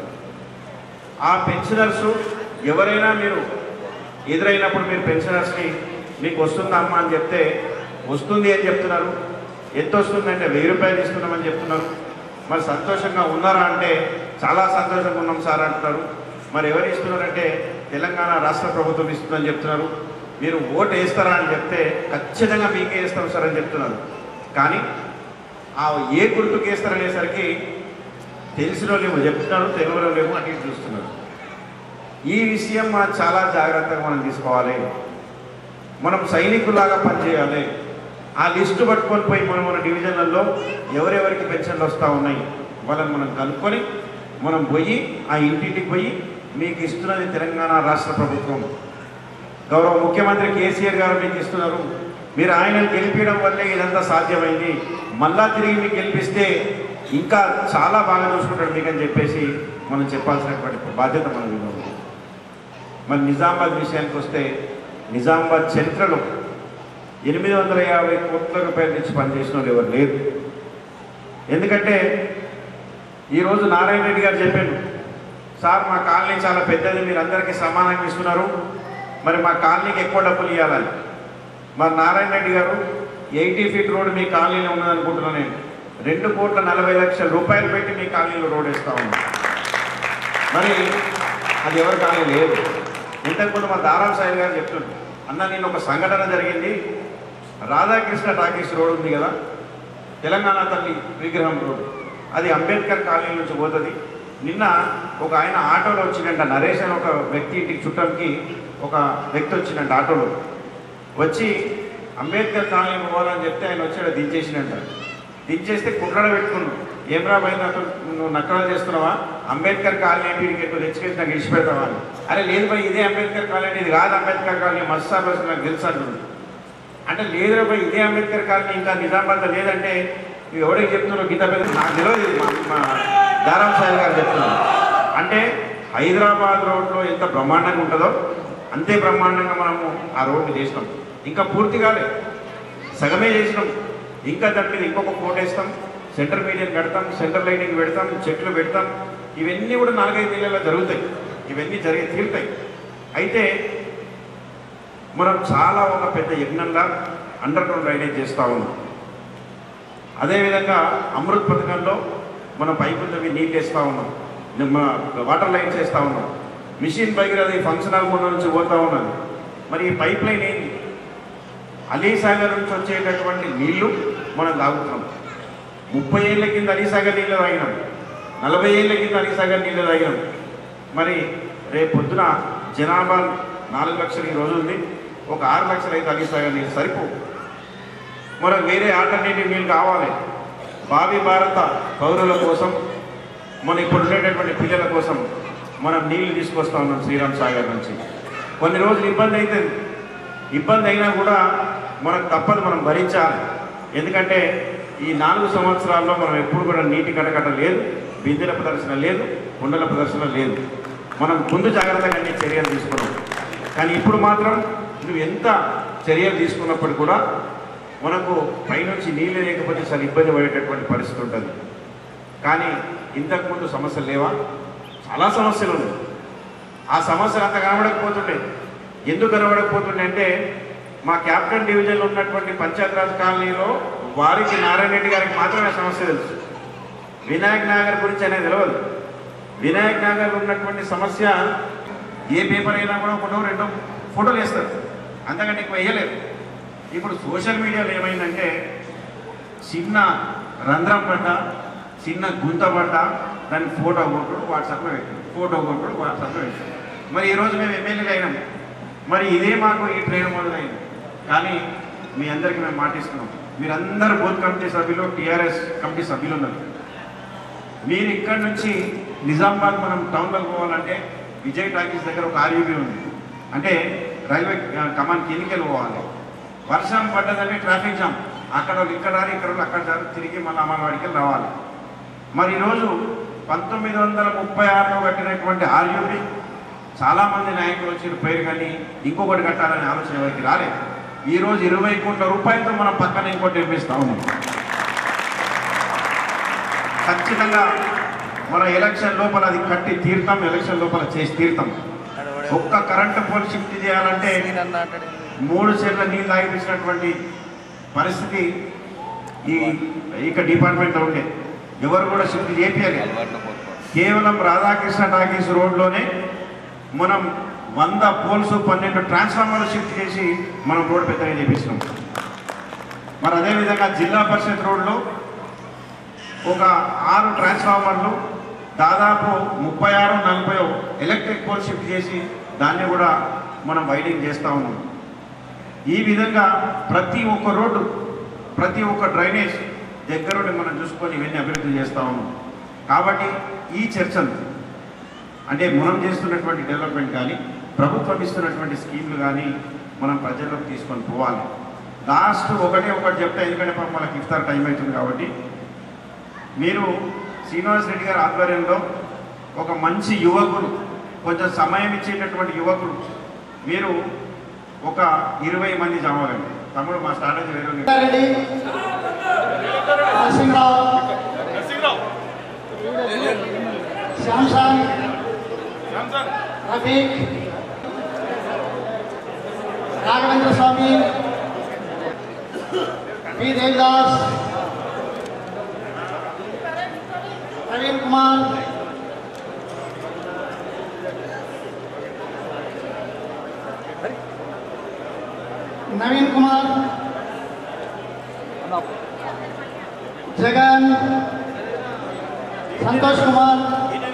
ఆ పెన్షనర్స్ ఎవరైనా మీరు ఎదురైనప్పుడు మీరు పెన్షనర్స్ని మీకు వస్తుందా అమ్మా అని చెప్తే వస్తుంది అని చెప్తున్నారు ఎంత వస్తుందంటే వెయ్యి రూపాయలు ఇస్తున్నామని చెప్తున్నారు మరి సంతోషంగా ఉన్నారా అంటే చాలా సంతోషంగా ఉన్నాం సార్ అంటున్నారు మరి ఎవరు ఇస్తున్నారంటే తెలంగాణ రాష్ట్ర ప్రభుత్వం ఇస్తుందని చెప్తున్నారు మీరు ఓటు వేస్తారా అని చెప్తే ఖచ్చితంగా మీకే వేస్తాం సార్ అని చెప్తున్నారు కానీ ఆ ఏ గుర్తుకు వేస్తారనేసరికి తెలిసిన వాళ్ళేమో చెప్తున్నారు తెలియని వాళ్ళేమో అటు ఇటు చూస్తున్నారు ఈ విషయం మనం చాలా జాగ్రత్తగా మనం తీసుకోవాలి మనం సైనికులాగా పనిచేయాలి ఆ లిస్టు పట్టుకొని పోయి మనం మన డివిజన్లలో ఎవరెవరికి పెన్షన్లు వస్తూ ఉన్నాయి వాళ్ళని మనం కనుక్కొని మనం పోయి ఆ ఇంటింటికి పోయి మీకు ఇస్తున్నది తెలంగాణ రాష్ట్ర ప్రభుత్వం గౌరవ ముఖ్యమంత్రి కేసీఆర్ గారు మీకు ఇస్తున్నారు మీరు ఆయనను గెలిపించడం వల్లే ఇదంతా సాధ్యమైంది మళ్ళా తిరిగి మీకు గెలిపిస్తే ఇంకా చాలా బాగా చూసుకుంటాడు మీకు అని చెప్పేసి మనం చెప్పాల్సినటువంటి బాధ్యత మన మీద ఉంది మరి నిజామాబాద్ విషయానికి వస్తే నిజామాబాద్ చరిత్రలో ఎనిమిది వందల యాభై కోట్ల రూపాయల నుంచి పనిచేసిన వాళ్ళు ఎవరు లేరు ఎందుకంటే ఈరోజు నారాయణ రెడ్డి గారు చెప్పారు సార్ మా కాలనీ చాలా పెద్దది మీరు అందరికీ సమానంగా ఇస్తున్నారు మరి మా కాలనీకి ఎక్కువ డబ్బులు ఇవ్వాలని మరి నారాయణ రెడ్డి గారు ఎయిటీ ఫీట్ రోడ్ మీ కాలనీలో ఉన్నదనుకుంటున్నాను నేను రెండు కోట్ల నలభై లక్షల రూపాయలు పెట్టి మీ కాలనీలో రోడ్ వేస్తా ఉన్నాను మరి అది ఎవరి కాలనీ లేదు ఇంతకుముందు మా దారాం సాయి గారు చెప్తుండ్రు అన్న నేను ఒక సంఘటన జరిగింది రాధాకృష్ణ టాకీస్ రోడ్ ఉంది కదా తెలంగాణ తల్లి విగ్రహం రోడ్ అది అంబేద్కర్ కాలనీ నుంచి పోతుంది నిన్న ఒక ఆయన ఆటోలో వచ్చిందంట నరేష్ అని ఒక వ్యక్తి ఇంటికి చుట్టంకి ఒక వ్యక్తి వచ్చిందంట ఆటోలో వచ్చి అంబేద్కర్ కాలనీ పోవాలని చెప్తే ఆయన వచ్చి ఆడ దించేసినంట దించేస్తే కుట్రడ పెట్టుకున్నాడు ఏమరా భయ నాకు నువ్వు నక్కలు చేస్తున్నావా అంబేద్కర్ కాలనీ అంటే వీడికి ఎక్కువ తెచ్చుకెళ్ళి నాకు ఇచ్చి పెడతావా అని అరే లేదు భయ్ ఇదే అంబేద్కర్ కాలనీ ఇది కాదు అంబేద్కర్ కాలనీ మస్తా బస్ నాకు తెలుసు అంటుంది అంటే లేదురా భయ్ ఇదే అంబేద్కర్ కాలనీ ఇంకా నిజామాబాద్లో లేదంటే నువ్వు ఎవరికి చెప్తున్నావు గీత పెద్ద నాకు తెలియదు ఇది మా మా దారాం సాయి గారు చెప్తున్నారు అంటే హైదరాబాద్ రోడ్లో ఎంత బ్రహ్మాండంగా ఉంటుందో అంతే బ్రహ్మాండంగా మనము ఆ రోడ్డు చేసినాం ఇంకా పూర్తి కాలే సగమే చేసినాం ఇంకా దాని మీద ఇంకొక కోట్ వేస్తాం సెంటర్ మీడియం పెడతాం సెంటర్ లైటింగ్ పెడతాం చెట్లు పెడతాం ఇవన్నీ కూడా నాలుగైదు నెలల్లో జరుగుతాయి ఇవన్నీ జరిగి తీరుతాయి అయితే మనం చాలా ఒక పెద్ద యజ్ఞంగా అండర్ గ్రౌండ్ డ్రైనేజ్ చేస్తూ ఉన్నాం అదేవిధంగా అమృత్ పథకంలో మనం పైపులు తవ్వి నీళ్ళు వేస్తూ ఉన్నాం మన వాటర్ లైన్స్ వేస్తూ ఉన్నాం మిషన్ భగీరథ ఫంక్షన్ హాల్ ముందు నుంచి పోతూ ఉన్నది మరి ఈ పైప్ లైన్ ఏంటి అలీసాగర్ నుంచి వచ్చేటటువంటి నీళ్లు మనం తాగుతున్నాం ముప్పై ఏళ్ళ కింద అలీసాగర్ నీళ్ళు తాగినాం నలభై ఏళ్ళ కింద అలీసాగర్ నీళ్ళు తాగినాం మరి రేపు పొద్దున జనాభా నాలుగు లక్షలు ఈ రోజు ఉంది ఒక ఆరు లక్షలు అయితే అలీసాగర్ నీళ్ళు సరిపో మరి వేరే ఆల్టర్నేటివ్ నీళ్ళు కావాలి భావి భారత పౌరుల కోసం మన ఇప్పుడు ఉండేటటువంటి పిల్లల కోసం మనం నీళ్లు తీసుకొస్తా ఉన్నాం శ్రీరామ్ సాగర్ నుంచి కొన్ని రోజులు ఇబ్బంది అవుతుంది ఇబ్బంది అయినా కూడా మనకు తప్పదు మనం భరించాలి ఎందుకంటే ఈ నాలుగు సంవత్సరాల్లో మనం ఎప్పుడు కూడా నీటి కటకట లేదు బిందెల ప్రదర్శన లేదు కుండల ప్రదర్శన లేదు మనం ముందు జాగ్రత్తగా అన్ని చర్యలు తీసుకున్నాం కానీ ఇప్పుడు మాత్రం నువ్వు ఎంత చర్యలు తీసుకున్నప్పుడు కూడా మనకు పైనుంచి నీళ్ళు లేకపోతే చాలా ఇబ్బంది పడేటటువంటి పరిస్థితి ఉంటుంది కానీ ఇంతకుముందు సమస్యలు లేవా చాలా సమస్యలు ఉన్నాయి ఆ సమస్యలు అంత కనబడకపోతుండే ఎందుకు కనబడకపోతుండే అంటే మా క్యాప్టెన్ డివిజన్లో ఉన్నటువంటి పంచాయతీరాజ్ కాలనీలో వారికి నారాయణ రెడ్డి గారికి మాత్రమే సమస్య తెలుసు వినాయక్ నగర్ గురించి అనేది తెలియదు వినాయక్ నగర్ ఉన్నటువంటి సమస్య ఏ పేపర్ అయినా కూడా ఒకటో రెండో ఫోటోలు వేస్తారు అంతకంటే ఎక్కువ వేయలేదు ఇప్పుడు సోషల్ మీడియాలో ఏమైందంటే చిన్న రంధ్రం పడ్డ చిన్న గుంత పడ్డ దాన్ని ఫోటో కొట్టుడు వాట్సాప్లో పెట్టాడు ఫోటో కొట్టుడు వాట్సాప్లో పెట్టాడు మరి ఈరోజు మేము ఎమ్మెల్యేలు అయినాం మరి ఇదే మాకు ఈ ట్రైన్ మొదలైంది కానీ మీ అందరికీ మేము మాటిస్తున్నాం మీరందరూ బూత్ కమిటీ సభ్యులు టీఆర్ఎస్ కమిటీ సభ్యులు ఉన్నారు మీరు ఇక్కడ నుంచి నిజామాబాద్ మనం టౌన్లోకి పోవాలంటే విజయ్ టాకీస్ దగ్గర ఒక ఆర్యూబీ ఉంది అంటే రైల్వే కమాన్ కిందికి పోవాలి వర్షం పడ్డదంటే ట్రాఫిక్ జామ్ అక్కడ వాళ్ళు ఇక్కడ రారు, ఇక్కడ వాళ్ళు అక్కడ రారు, తిరిగి మళ్ళీ అమ్మవాడికి రావాలి మరి ఈరోజు పంతొమ్మిది వందల ముప్పై ఆరులో కట్టినటువంటి ఆర్యూబీ చాలామంది నాయకులు వచ్చిన పేరు కానీ ఇంకొకటి కట్టాలనే ఆలోచన ఎవరికి రాలేదు ఈరోజు ఇరవై కోట్ల రూపాయలతో మనం పక్కన ఇంకోటి నిర్మిస్తా ఉన్నాం ఖచ్చితంగా మన ఎలక్షన్ లోపల అది కట్టి తీరుతాం ఎలక్షన్ లోపల చేసి తీరుతాం ఒక్క కరెంటు పోల్ షిఫ్ట్ చేయాలంటే మూడు సెట్ల నీళ్ళు తాగిపించినటువంటి పరిస్థితి ఈ ఇక డిపార్ట్మెంట్లో ఉండే ఎవరు కూడా షిఫ్ట్ చేపించాలి కేవలం రాధాకృష్ణ టాకీస్ రోడ్లోనే మనం వంద పోల్స్ పన్నెండు ట్రాన్స్ఫార్మర్లు షిఫ్ట్ చేసి మనం రోడ్ పెద్దగా చేపిస్తున్నాం మరి అదేవిధంగా జిల్లా పరిషత్ రోడ్లో ఒక ఆరు ట్రాన్స్ఫార్మర్లు దాదాపు ముప్పై ఆరు నలభై ఎలక్ట్రిక్ పోల్ షిఫ్ట్ చేసి దాన్ని కూడా మనం వైడింగ్ చేస్తూ ఉన్నాం ఈ విధంగా ప్రతి ఒక్క రోడ్డు ప్రతి ఒక్క డ్రైనేజ్ దగ్గరుండి మనం చూసుకొని ఇవన్నీ అభివృద్ధి చేస్తూ ఉన్నాం కాబట్టి ఈ చర్చలు అంటే మనం చేస్తున్నటువంటి డెవలప్మెంట్ కానీ ప్రభుత్వం ఇస్తున్నటువంటి స్కీమ్లు కానీ మనం ప్రజల్లోకి తీసుకొని పోవాలి లాస్ట్ ఒకటే ఒకటి చెప్తే ఎందుకంటే పాపం మనకి ఇఫ్తార్ టైం అవుతుంది కాబట్టి మీరు శ్రీనివాస్ రెడ్డి గారి ఆధ్వర్యంలో ఒక మంచి యువకులు కొంచెం సమయం ఇచ్చేటటువంటి యువకులు మీరు ఒక ఇరవై మంది చదవాలండి తమ్ముడు మా స్ట్రాటజీ వేరే ఉంది.
రెడ్డి నరసింహరావు శ్యామ్సాంగ్ రఫీక్ రాఘవేంద్ర స్వామి పి దేవిదాస్ ప్రవీణ్ కుమార్ నవీన్ కుమార్ జగన్ సంతోష్ కుమార్